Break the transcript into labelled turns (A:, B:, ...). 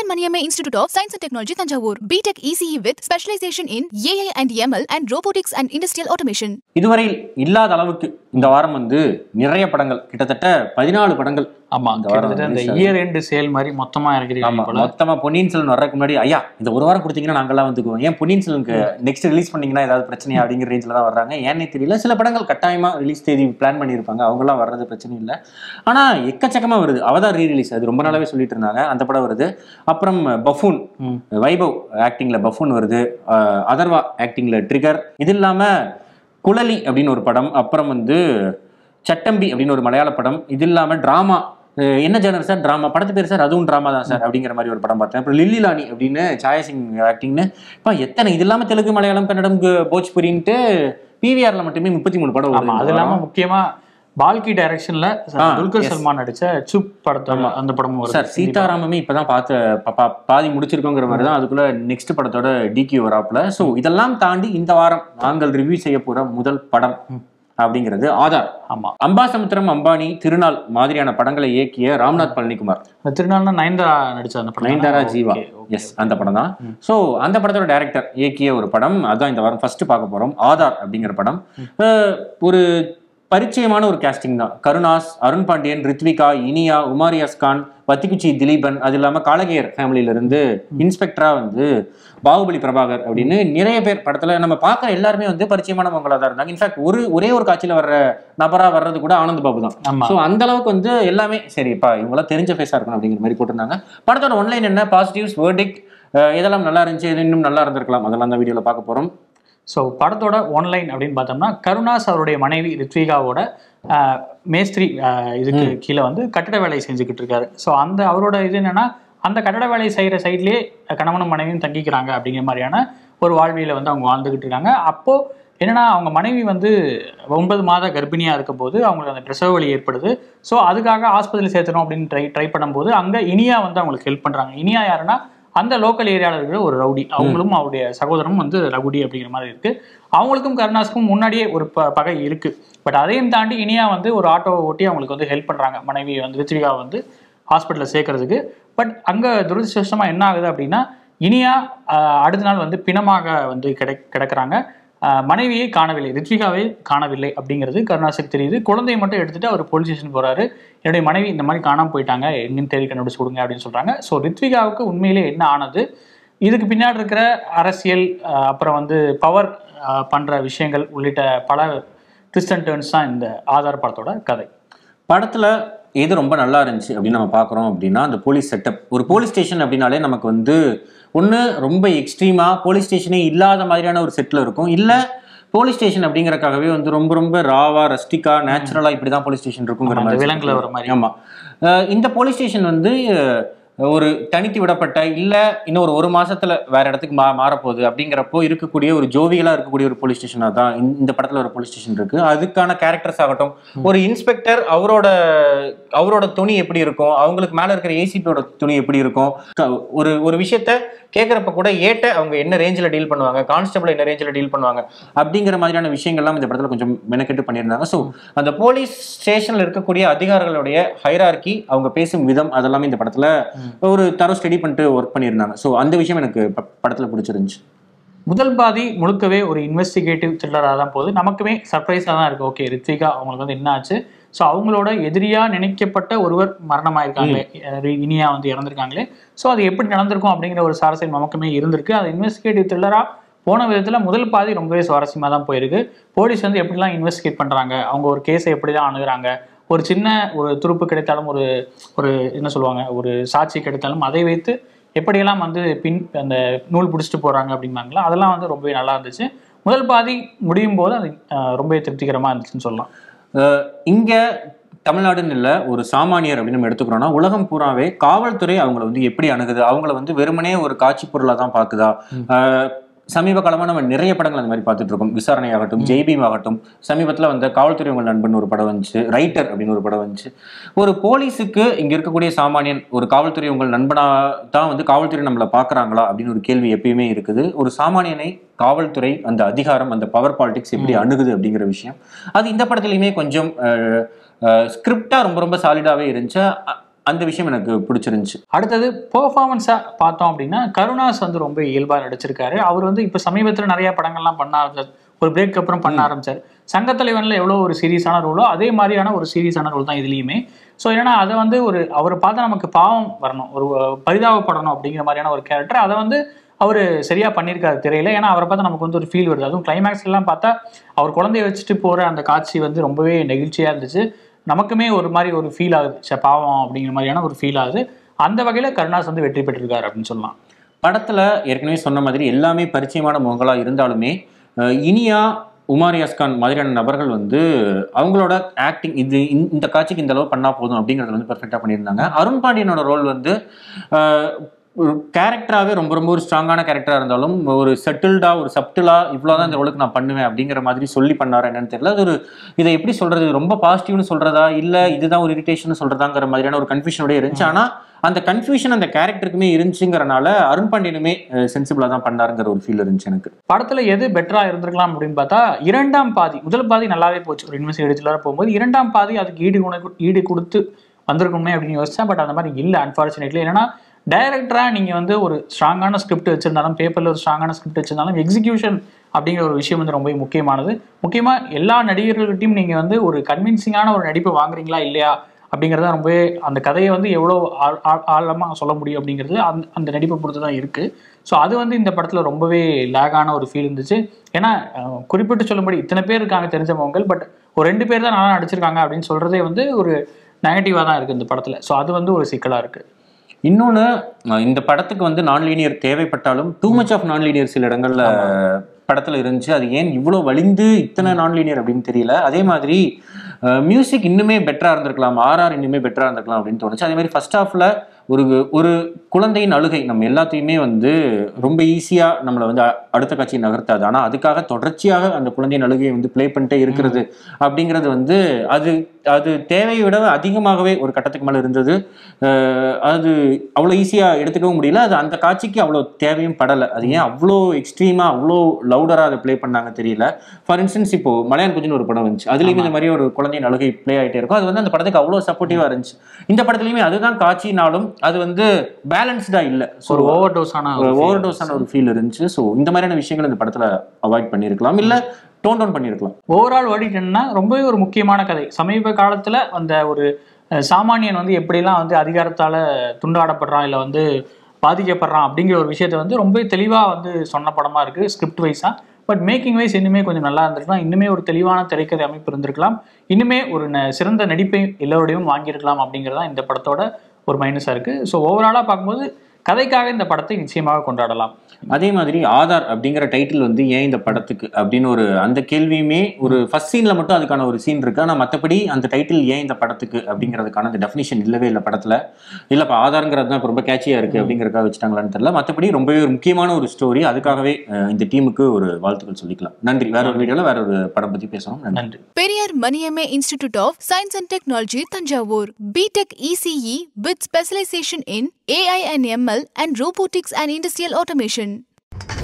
A: Kannan Maniyamai Institute of Science and Technology, Tanjavur. BTech ECE with specialization in AI and ML and robotics and industrial automation.
B: இதுவரையில் இல்லாத அளவுக்கு இந்த வாரம் வந்து நிறைய படங்கள் கிட்டத்தட்ட பதினாலு படங்கள்
C: ஆமா
B: இந்த வாரம்
C: கிட்டத்தட்ட இந்த
B: release ஆகுது.
C: இயர் எண்டு சேல் மாதிரி மொத்தமா
B: ஆமா
C: இருக்கிறீங்க போல
B: மொத்தமா பொன்னியின் செல்வன் வர்றதுக்கு முன்னாடி ஐயா இந்த ஒரு வாரம் கொடுத்தீங்கன்னா நாங்கெல்லாம் வந்துக்குவோம் ஏன் பொன்னியின் செல்வனுக்கு நெக்ஸ்ட் ரிலீஸ் பண்ணீங்கன்னா ஏதாவது பிரச்சனையா அப்படிங்கிற ரேஞ்சில் தான் வர்றாங்க ஏன்னே தெரியல சில படங்கள் கட்டாயமா ரிலீஸ் தேதி பிளான் பண்ணியிருப்பாங்க அவங்கெல்லாம் வர்றது பிரச்சனை இல்லை ஆனா எக்கச்சக்கமா வருது அவதான் ரீ ரிலீஸ் அது ரொம்ப நாளாவே சொல்லிட்டு இருந்தாங்க அந்த படம் வருது அப்புறம் பஃபூன்
C: ம்.
B: வைபவ் ஆக்டிங்ல பஃபூன் வருது அஹ் அதர்வா ஆக்டிங்ல ட்ரிகர் இது இல்லாம குழலி அப்படின்னு ஒரு படம் அப்புறம் வந்து சட்டம்பி அப்படின்னு ஒரு மலையாள படம் இது இல்லாம டிராமா என்ன ஜேனர் சார் டிராமா படத்து பேர் சார் அதுவும் டிராமா தான் சார் அப்படிங்கிற மாதிரி ஒரு படம் பார்த்தேன் அப்புறம் லில்லி லானி அப்படின்னு சாயா சிங் ஆக்டிங்னு இப்போ எத்தனை இது இல்லாம தெலுங்கு மலையாளம் கன்னடம் கு- போஜ்புரின்ட்டு பிவிஆர்ல மட்டுமே முப்பத்தி மூணு படம்
C: ஆமா
B: வருது
C: அது
B: இந்த
C: இல்லாம
B: வாரம்.
C: முக்கியமா பால்கி டைரக்ஷன்ல
B: ஆ,
C: துல்கர்
B: yes.
C: சல்மான் நடிச்ச சுப் படத்தோட அந்த படமும் வருது
B: சார் சீதாராமமே இப்பதான் பார்த்து பா- பா- பாதி முடிச்சிருக்கோங்கிற மாதிரி தான் அதுக்குள்ள நெக்ஸ்ட் படத்தோட டிகி வராப்புல ஸோ இதெல்லாம் தாண்டி இந்த வாரம் நாங்கள் ரிவ்யூ செய்ய போற முதல் படம் அப்படிங்கிறது ஆதார்
C: ஆமா
B: அம்பாசமுத்திரம் அம்பானி திருநாள் மாதிரியான படங்களை இயக்கிய ராம்நாத் பழனிக்குமார்
C: அந்த திருநாள்னா நயன்தாரா நடிச்ச அந்த படம்
B: நயன்தாரா
C: தானே?
B: Jeeva
C: Okay, okay.
B: எஸ் அந்த படம் தான் ஸோ அந்த படத்தோட டைரக்டர் இயக்கிய ஒரு படம் அதான் இந்த வாரம் ஃபர்ஸ்ட் பார்க்க போறோம் ஆதார் அப்படிங்கிற படம் அஹ், ஒரு பரிச்சயமான ஒரு கேஸ்டிங் தான் கருணாஸ் அருண் பாண்டியன் ரித்விகா இனியா உமாரியாஸ் கான் வத்திக்குச்சி திலீபன் அது இல்லாம காலகேயர் ஃபேமிலியில இருந்து இன்ஸ்பெக்டரா வந்து பாகுபலி பிரபாகர் அப்படின்னு நிறைய பேர் படத்துல நம்ம பார்க்குற எல்லாருமே வந்து பரிச்சயமானவங்களா தான் இருந்தாங்க இன்ஃபேக்ட் ஒரு ஒரே ஒரு காட்சியில வர்ற நபரா வர்றது கூட ஆனந்த் பாபு தான்
C: ஆமா
B: ஸோ அந்த அளவுக்கு வந்து எல்லாமே சரிப்பா இவங்களாம் தெரிஞ்ச ஃபேஸாக இருக்கணும் அப்படிங்கிற மாதிரி போட்டிருந்தாங்க படத்தோட ஒன்லைன் என்ன பாசிட்டிவ்ஸ் வேர்டிக் எதெல்லாம் நல்லா இருந்துச்சு எது இன்னும் நல்லா இருந்திருக்கலாம் அதெல்லாம் அந்த வீடியோவில் பார்க்க போகிறோம்
C: ஸோ படத்தோட ஒன்லைன் அப்படின்னு பார்த்தோம்னா கருணாஸ் அவருடைய மனைவி ரித்விகாவோட ஆஹ், மேஸ்திரி ஆஹ், இதுக்கு கீழே வந்து கட்டட வேலை செஞ்சுக்கிட்டு இருக்காரு ஸோ அந்த அவரோட இது என்னன்னா அந்த கட்டட வேலை செய்கிற சைட்லேயே கணவனும் மனைவியும் தங்கிக்கிறாங்க அப்படிங்கிற மாதிரியான ஒரு வாழ்வியல வந்து அவங்க வாழ்ந்துகிட்டு இருக்காங்க அப்போ என்னன்னா அவங்க மனைவி வந்து ஒன்பது மாத கர்ப்பிணியாக இருக்கும் போது அவங்களுக்கு அந்த பிரசவ வலி ஏற்படுது ஸோ அதுக்காக ஆஸ்பத்திரியில் சேர்த்தணும் அப்படின்னு ட்ரை ட்ரை பண்ணும்போது அங்கே இனியா வந்து அவங்களுக்கு ஹெல்ப் பண்ணுறாங்க இனியா யாருன்னா அந்த லோக்கல் ஏரியாவில் இருக்கிற ஒரு ரவுடி அவங்களும் அவருடைய சகோதரனும் வந்து ரவுடி அப்படிங்கிற மாதிரி இருக்கு அவங்களுக்கும் கருணாஸுக்கும் முன்னாடியே ஒரு ப பகை இருக்கு பட் அதையும் தாண்டி இனியா வந்து ஒரு ஆட்டோவை ஓட்டி அவங்களுக்கு வந்து ஹெல்ப் பண்றாங்க மனைவி வந்து ரித்விகா வந்து ஹாஸ்பிட்டலில் சேர்க்கறதுக்கு பட் அங்கே துரதிருஷ்டமா என்ன ஆகுது அப்படின்னா இனியா ஆஹ், அடுத்த நாள் வந்து பிணமாக வந்து கிடை கிடக்குறாங்க ஆஹ், மனைவியை காணவில்லை ரித்விகாவை காணவில்லை அப்படிங்கிறது கருணாஸுக்கு தெரியுது குழந்தையை மட்டும் எடுத்துட்டு அவர் போலீஸ் ஸ்டேஷன் போறாரு என்னுடைய மனைவி இந்த மாதிரி காணாம போயிட்டாங்க எங்கன்னு தேடி கண்டுபிடிச்சு கொடுங்க அப்படின்னு சொல்றாங்க ஸோ ரித்விகாவுக்கு உண்மையிலே என்ன ஆனது இதுக்கு பின்னாடி இருக்கிற அரசியல் ஆஹ், அப்புறம் வந்து பவர் பண்ற விஷயங்கள் உள்ளிட்ட பல ட்விஸ்ட் அண்ட் டேர்ன்ஸ் தான் இந்த ஆதார் படத்தோட கதை
B: படத்தில் எது ரொம்ப நல்லா இருந்துச்சு அப்படின்னு நம்ம பார்க்குறோம் அப்படின்னா அந்த போலீஸ் செட்டப் ஒரு போலீஸ் ஸ்டேஷன் அப்படின்னாலே நமக்கு வந்து ஒன்று ரொம்ப எக்ஸ்ட்ரீமாக போலீஸ் ஸ்டேஷனே இல்லாத மாதிரியான ஒரு செட்டில் இருக்கும் இல்லை போலீஸ் ஸ்டேஷன் அப்படிங்கறக்காகவே வந்து ரொம்ப ரொம்ப ராவா ரஸ்டிக்கா நேச்சுரலா இப்படி தான் போலீஸ் ஸ்டேஷன் இருக்குங்கிற
C: ஆமா, இந்த
B: மாதிரி
C: விலங்குல வர மாதிரி.
B: ஆமா அஹ் இந்த போலீஸ் ஸ்டேஷன் வந்து அஹ், ஒரு தனித்து விடப்பட்ட இல்ல இன்னும் ஒரு ஒரு மாசத்துல வேற இடத்துக்கு மா மாறப்போகுது அப்படிங்கிறப்போ இருக்கக்கூடிய ஒரு ஜோவியலா இருக்கக்கூடிய ஒரு போலீஸ் ஸ்டேஷனா தான் இந்த- இந்த படத்துல ஒரு போலீஸ் ஸ்டேஷன் இருக்கு அதுக்கான கேரக்டர்ஸ் ஆகட்டும் ஒரு இன்ஸ்பெக்டர் அவரோட அவரோட துணி எப்படி இருக்கும் அவங்களுக்கு மேல இருக்கிற ஏசிபியோட துணி எப்படி இருக்கும் க- ஒரு ஒரு விஷயத்த கேட்குறப்ப கூட ஏட்ட அவங்க என்ன ரேஞ்சில் டீல் பண்ணுவாங்க கான்ஸ்டபிள் என்ன ரேஞ்சில் டீல் பண்ணுவாங்க அப்படிங்கிற மாதிரியான விஷயங்கள்லாம் இந்த படத்தில் கொஞ்சம் மெனக்கெட்டு பண்ணியிருந்தாங்க ஸோ அந்த போலீஸ் ஸ்டேஷனில் இருக்கக்கூடிய அதிகாரிகளுடைய ஹைரார்கி அவங்க பேசும் விதம் அதெல்லாமே இந்த படத்தில் ஒரு தரம் ஸ்டடி பண்ணிட்டு ஒர்க் பண்ணியிருந்தாங்க ஸோ அந்த விஷயம் எனக்கு படத்தில் பிடிச்சிருந்துச்சு
C: முதல் பாதி முழுக்கவே ஒரு இன்வெஸ்டிகேட்டிவ் த்ரில்லராக தான் போகுது நமக்குமே சர்ப்ரைஸாக தான் இருக்கு ஓகே ரித்விகா அவங்களுக்கு வந்து என்ன ஆச்சு ஸோ அவங்களோட எதிரியா நினைக்கப்பட்ட ஒருவர் மரணமாயிருக்காங்களே அஹ் இனியா வந்து இறந்திருக்காங்களே ஸோ அது எப்படி நடந்திருக்கும் அப்படிங்கிற ஒரு சுவாரஸ்யம் நமக்குமே இருந்திருக்கு அது இன்வெஸ்டிகேட்டிவ் த்ரில்லராக போன விதத்தில் முதல் பாதி ரொம்பவே சுவாரஸ்யமாக தான் போயிருக்கு போலீஸ் வந்து எப்படிலாம் இன்வெஸ்டிகேட் பண்ணுறாங்க அவங்க ஒரு கேஸை எப்படி தான் அணுகுறாங்க ஒரு சின்ன ஒரு துருப்பு கிடைத்தாலும் ஒரு ஒரு என்ன சொல்லுவாங்க ஒரு சாட்சி கிடைத்தாலும் அதை வைத்து எப்படியெல்லாம் வந்து பின் அந்த நூல் பிடிச்சிட்டு போறாங்க அப்படிம்பாங்களா அதெல்லாம் வந்து ரொம்பவே நல்லா இருந்துச்சு முதல் பாதி முடியும் போது அது அஹ், ரொம்பவே திருப்திகரமா இருந்துச்சுன்னு சொல்லலாம்
B: அஹ் இங்க தமிழ்நாடுன்னு இல்லை ஒரு சாமானியர் அப்படின்னு நம்ம எடுத்துக்கிறோம்னா உலகம் பூராவே காவல்துறை அவங்கள வந்து எப்படி அணுகுது அவங்கள வந்து வெறுமனே ஒரு காட்சி பொருளாக தான் பார்க்குதா அஹ் சமீப காலமா நம்ம நிறைய படங்கள் அந்த மாதிரி பார்த்துட்டு இருக்கோம் விசாரணை ஆகட்டும் ஜெய்பீம் ஆகட்டும் சமீபத்தில் வந்த காவல்துறை உங்கள் நண்பன் ஒரு படம் வந்துச்சு ரைட்டர் அப்படின்னு ஒரு படம் வந்துச்சு ஒரு போலீஸுக்கு இங்க இருக்கக்கூடிய சாமானியன் ஒரு காவல்துறை உங்கள் நண்பனா தான் வந்து காவல்துறை நம்மளை பார்க்கறாங்களா அப்படின்னு ஒரு கேள்வி எப்பயுமே இருக்குது ஒரு சாமானியனை காவல்துறை அந்த அதிகாரம் அந்த பவர் பாலிடிக்ஸ் எப்படி அணுகுது அப்படிங்கிற விஷயம் அது இந்த படத்துலையுமே கொஞ்சம் ஸ்கிரிப்டா ரொம்ப ரொம்ப சாலிடாவே இருந்துச்சு அ- அந்த விஷயம் எனக்கு பிடிச்சிருந்துச்சு
C: அடுத்தது பெர்ஃபார்மன்ஸா பார்த்தோம் அப்படின்னா கருணாஸ் வந்து ரொம்ப இயல்பா நடிச்சிருக்காரு அவர் வந்து இப்ப சமீபத்துல நிறைய படங்கள்லாம் பண்ண ஆரம்பிச்சார் ஒரு பிரேக் அப்புறம் பண்ண ஆரம்பிச்சார் சங்கத்தலைவன்ல எவ்வளோ ஒரு சீரியஸான ரோலோ அதே மாதிரியான ஒரு சீரியஸான ரோல் தான் இதுலயுமே ஸோ ஏன்னா அதை வந்து ஒரு அவரை பார்த்தா நமக்கு பாவம் வரணும் ஒரு அஹ், பரிதாபப்படணும் அப்படிங்கிற மாதிரியான ஒரு கேரக்டர் அதை வந்து அவர் சரியா பண்ணியிருக்காரு திரையில ஏன்னா அவரை பார்த்தா நமக்கு வந்து ஒரு ஃபீல் வருது அதுவும் கிளைமேக்ஸ் எல்லாம் பார்த்தா அவர் குழந்தைய வச்சுட்டு போற அந்த காட்சி வந்து ரொம்பவே நெகிழ்ச்சியா இருந்துச்சு நமக்குமே ஒரு மாதிரி ஒரு ஃபீல் ஆகுது சே பாவம் அப்படிங்கிற மாதிரியான ஒரு ஃபீல் ஆகுது அந்த வகையில கருணாஸ் வந்து வெற்றி பெற்றிருக்காரு அப்படின்னு சொல்லலாம்
B: படத்துல ஏற்கனவே சொன்ன மாதிரி எல்லாமே பரிச்சயமான முகங்களா இருந்தாலுமே அஹ், இனியா உமார் யாஸ்கான் மாதிரியான நபர்கள் வந்து அவங்களோட ஆக்டிங் இது இந்த- இந்த காட்சிக்கு இந்த அளவு பண்ணா போதும் அப்படிங்கறத வந்து பெர்ஃபெக்டா பண்ணியிருந்தாங்க அருண் பாண்டியனோட ரோல் வந்து அஹ், ஒரு கேரக்டராகவே ரொம்ப ரொம்ப ஒரு ஸ்ட்ராங்கான கேரக்டராக இருந்தாலும் ஒரு செட்டில்டா ஒரு சப்டிலா இவ்வளோதான் இந்த ரோலுக்கு நான் பண்ணுவேன் அப்படிங்கிற மாதிரி சொல்லி பண்ணாரா என்னன்னு தெரியல அது ஒரு இதை எப்படி சொல்றது ரொம்ப பாசிட்டிவ்னு சொல்றதா இல்ல இதுதான் ஒரு இரிட்டேஷன் சொல்றதாங்கிற மாதிரியான ஒரு கன்ஃபியூஷனோட இருந்துச்சு ஆனா அந்த கன்ஃபியூஷன் அந்த கேரக்டருக்குமே இருந்துச்சுங்கிறனால அருண் பாண்டியனுமே சென்சிபிளா தான் பண்ணாருங்கிற ஒரு ஃபீல் இருந்துச்சு எனக்கு
C: படத்துல எது பெட்டரா இருந்திருக்கலாம் அப்படின்னு பார்த்தா இரண்டாம் பாதி முதல் பாதி நல்லாவே போச்சு ஒரு இன்வெஸ்டிகேட்டிவ்ல போகும்போது இரண்டாம் பாதி அதுக்கு ஈடு குண ஈடு கொடுத்து வந்திருக்குமே அப்படின்னு யோசிச்சேன் பட் அந்த மாதிரி இல்லை அன்ஃபார்ச்சுனேட்லி என்னன்னா டைரக்டரா நீங்க வந்து ஒரு ஸ்ட்ராங்கான ஸ்கிரிப்ட் வச்சிருந்தாலும் பேப்பர்ல ஒரு ஸ்ட்ராங்கான ஸ்கிரிப்ட் வச்சிருந்தாலும் எக்ஸிகியூஷன் அப்படிங்கிற ஒரு விஷயம் வந்து ரொம்ப முக்கியமானது முக்கியமா எல்லா நடிகர்கள்கிட்டையும் நீங்க வந்து ஒரு கன்வின்சிங்கான ஒரு நடிப்பை வாங்குறீங்களா இல்லையா அப்படிங்கிறது தான் ரொம்பவே அந்த கதையை வந்து எவ்வளோ ஆழ்- ஆழ்- ஆழமா சொல்ல முடியும் அப்படிங்கிறது அந்த அந்த நடிப்பை பொறுத்து தான் இருக்கு ஸோ அது வந்து இந்த படத்துல ரொம்பவே லேகான ஒரு ஃபீல் இருந்துச்சு ஏன்னா அஹ், குறிப்பிட்டு சொல்லும்படி இத்தனை பேர் இருக்காங்க தெரிஞ்சவங்க பட் ஒரு ரெண்டு பேர் தான் நல்லா நடிச்சிருக்காங்க அப்படின்னு சொல்றதே வந்து ஒரு நெகட்டிவாக தான் இருக்கு இந்த படத்துல ஸோ அது வந்து ஒரு சிக்கலா இருக்கு
B: இன்னொன்று இந்த படத்துக்கு வந்து நான் லீனியர் தேவைப்பட்டாலும் too much of non linear சில இடங்கள்ல படத்துல இருந்துச்சு அது ஏன் இவ்வளோ வலிந்து இத்தனை நான் லீனியர் அப்படின்னு தெரியல அதே மாதிரி மியூசிக் இன்னுமே பெட்டரா இருந்திருக்கலாம் ஆர்ஆர் இன்னுமே பெட்டரா இருந்திருக்கலாம் அப்படின்னு தோணுச்சு அதே மாதிரி ஃபர்ஸ்ட் ஹாஃப்ல ஒரு ஒரு குழந்தையின் அழுகை நம்ம எல்லாத்தையுமே வந்து ரொம்ப ஈஸியா நம்மளை வந்து அ- அடுத்த காட்சி நகர்த்தாது ஆனா அதுக்காக தொடர்ச்சியாக அந்த குழந்தையின் அழுகையை வந்து ப்ளே பண்ணிட்டே இருக்கிறது அப்படிங்கிறது வந்து அது அது தேவையை விட அதிகமாகவே ஒரு கட்டத்துக்கு மேல இருந்தது அஹ் அது அவ்வளோ ஈஸியாக எடுத்துக்கவும் முடியல அது அந்த காட்சிக்கு அவ்வளோ தேவையும் படலை அது ஏன் அவ்வளோ எக்ஸ்ட்ரீமாக அவ்வளோ லவுடராக அதை ப்ளே பண்ணாங்க தெரியல ஃபார் இன்ஸ்டன்ஸ் இப்போ மலையான் குஞ்சுன்னு ஒரு படம் வந்துச்சு அதுலேயுமே இந்த மாதிரி ஒரு குழந்தையின் அழுகை ப்ளே ஆகிட்டே இருக்கும் அது வந்து அந்த படத்துக்கு அவ்வளோ சப்போர்ட்டிவாக இருந்துச்சு இந்த படத்துலையுமே அதுதான் காட்சினாலும் அது வந்து பேலன்ஸ்டாக இல்லை ஸோ
C: ஒரு ஓவர் டோஸான
B: ஓவர் டோஸான ஒரு ஃபீல் இருந்துச்சு ஸோ இந்த மாதிரியான விஷயங்கள் இந்த படத்தில் அவாய்ட் பண்ணியிருக்கலாம் இல்லை டோன் டவுன் பண்ணியிருக்கலாம்
C: ஓவரால் ஓடிட்டேன்னா ரொம்பவே ஒரு முக்கியமான கதை சமீப காலத்துல அந்த ஒரு அஹ், சாமானியன் வந்து எப்படிலாம் வந்து அதிகாரத்தால துண்டாடப்படுறான் இல்லை வந்து பாதிக்கப்படுறான் அப்படிங்கிற ஒரு விஷயத்தை வந்து ரொம்ப தெளிவா வந்து சொன்ன படமா இருக்கு ஸ்கிரிப்ட் வைஸா பட் மேக்கிங் வைஸ் இன்னுமே கொஞ்சம் நல்லா இருந்திருக்கலாம் இன்னுமே ஒரு தெளிவான திரைக்கதை அமைப்பு இருந்திருக்கலாம் இன்னுமே ஒரு ந- சிறந்த நடிப்பை எல்லோருடையும் வாங்கியிருக்கலாம் அப்படிங்கிறது தான் இந்த படத்தோட ஒரு மைனஸாக இருக்கு ஸோ ஓவராலாக பார்க்கும்போது கதைக்காக இந்த படத்தை நிச்சயமாக கொண்டாடலாம்
B: அதே மாதிரி ஆதார் அப்படிங்கிற டைட்டில் வந்து ஏன் இந்த படத்துக்கு அப்படின்னு ஒரு அந்த கேள்வியுமே ஒரு ஃபர்ஸ்ட் சீன்ல மட்டும் அதுக்கான ஒரு சீன் இருக்கு ஆனா மற்றபடி அந்த டைட்டில் ஏன் இந்த படத்துக்கு அப்படிங்கிறதுக்கான அந்த டெஃபினிஷன் இல்லவே இல்லை படத்துல இல்லப்பா ஆதார்ங்கிறது தான் இப்ப ரொம்ப கேட்சியா இருக்கு அப்படிங்கறதுக்காக வச்சுட்டாங்களான்னு தெரியல மற்றபடி ரொம்பவே ஒரு முக்கியமான ஒரு ஸ்டோரி அதுக்காகவே அஹ், இந்த டீமுக்கு ஒரு வாழ்த்துக்கள் சொல்லிக்கலாம் நன்றி வேற ஒரு வீடியோல வேற ஒரு படம் பத்தி பேசுறோம் நன்றி
C: நன்றி
A: Periyar Maniammai Institute of Science and Technology, Tanjavur. BTech ECE with specialization in AI and ML and robotics and industrial automation.